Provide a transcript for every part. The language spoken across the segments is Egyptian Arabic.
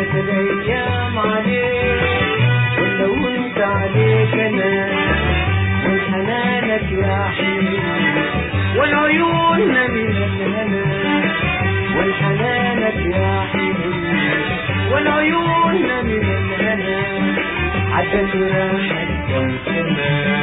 هانت الايام عليك ولو انت عليك انا والحنانك يا حبيبي والعيون من الهنا والحنانك يا حبيبي والعيون من الهنا عدت راحت كم سنه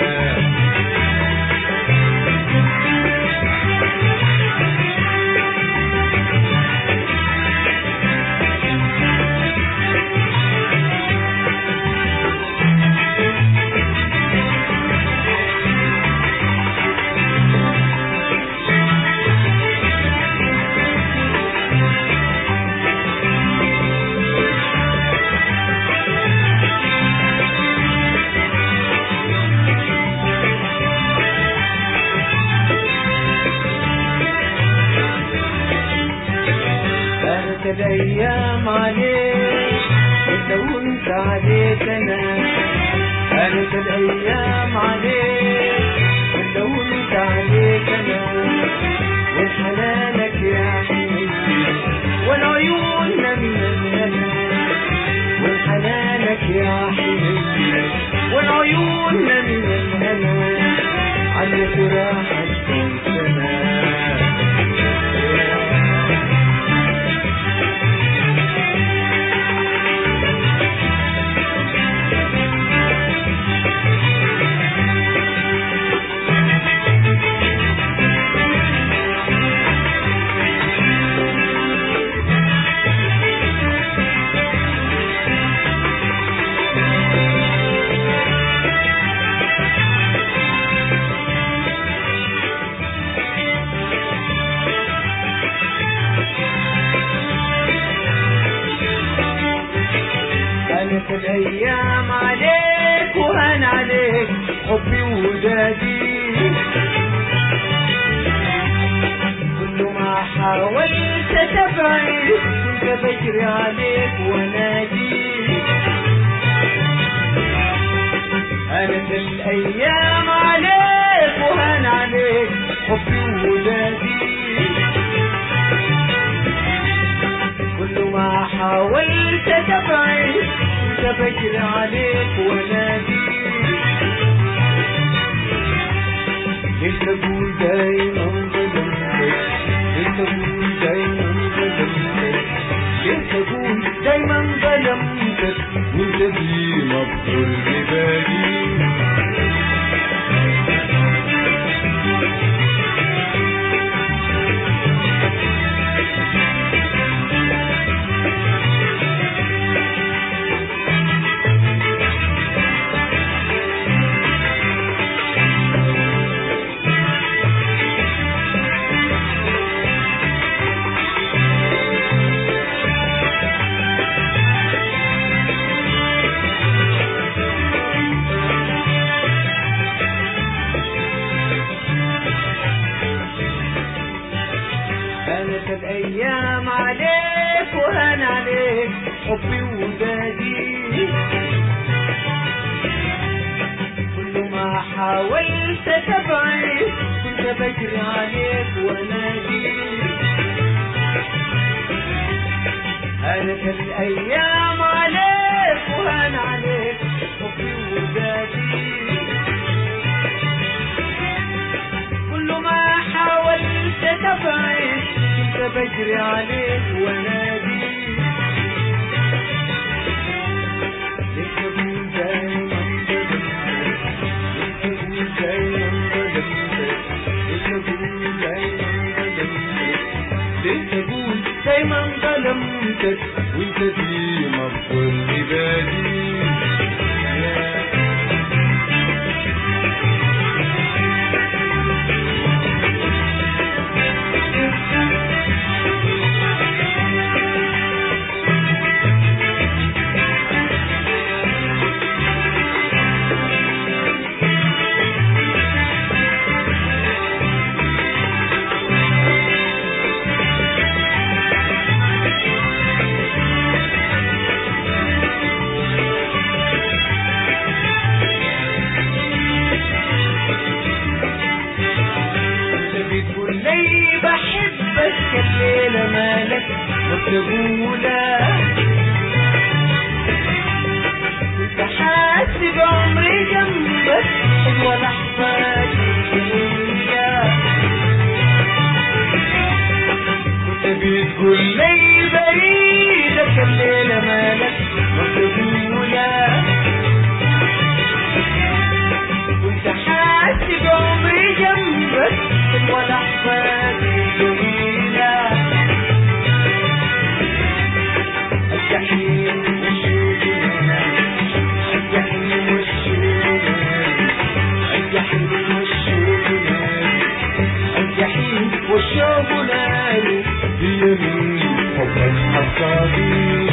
كانت الايام عليك لو انت عليك انا كانت الايام عليك لو انت عليك انا والحنانك يا حبيبي والعيون من الهنا والحنانك يا حبيبي والعيون من الهنا علت راحت كل سنه كانت الايام عليك وهان عليك حبي وودادي كل ما حاولت تبعد كنت بجري عليك وانادي كانت الايام عليك وهان عليك حبي وودادي كل ما حاولت تبعد كنت بجري عليك وانادي ليش تقول دايما ظلمتك ليش تقول دايما ظلمتك ليش تقول دايما ظلمتك وانت دي مبهور ببالي كانت الايام عليك وهان عليك حبي ودادي كل ما حاولت تبعد كنت بجري عليك وانادي كانت الايام عليك وهان عليك حبي ودادي كل ما حاولت تبعد كنت بجري عليك وانادي ليش تقول دايما ظلمتك ليش تقول دايما ظلمتك ليش تقول دايما ظلمتك ليش تقول دايما ظلمتك وانت دي مفضل عبادي يا الليلة مالك وتقوله بتقول لي بعيدك الليلة مالك مقبولة وانت حاسب عمري جنبك ولحظات جميلة الجحيم والشوق الجحيم والشوق الجحيم والشوق الجحيم والشوق ناري هي من حبك حصادي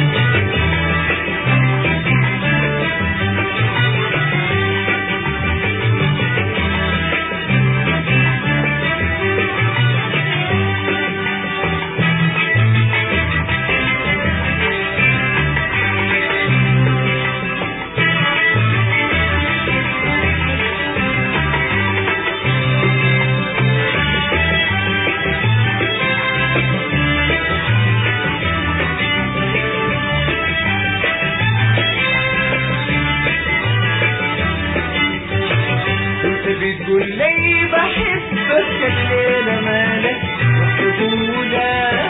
انت بتقول لي بحبك الليلة مالك مقبولة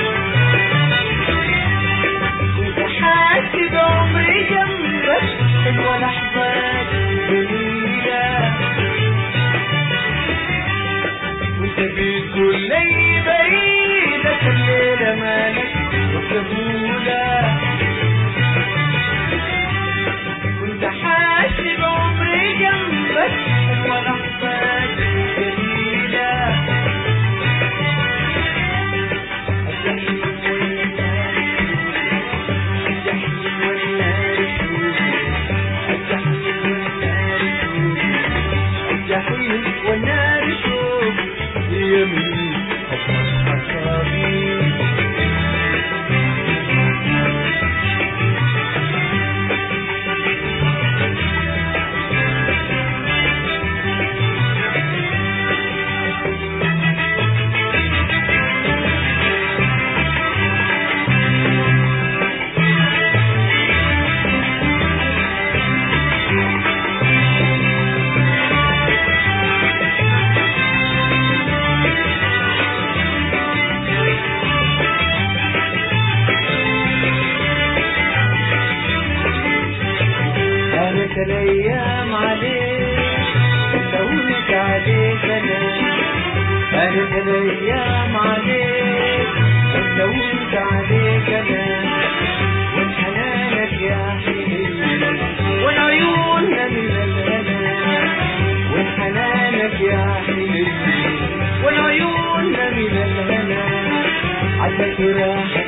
كنت حاسب عمري جنبك حلوة لحظات جميلة وانت بتقول لي بعيدك الليلة مالك مقبولة كنت حاسب عمري جنبك ولحظات جميلة الجحيم والنار الجحيم والنار الجحيم والنار الجحيم والنار شوف يمين حبك حصابي كانت الايام عليك سويت عليك انا كانت الايام عليك سويت عليك انا وحنانك يا حبيبي والعيون من الهنا وحنانك يا حبيبي والعيون من الهنا عدك راح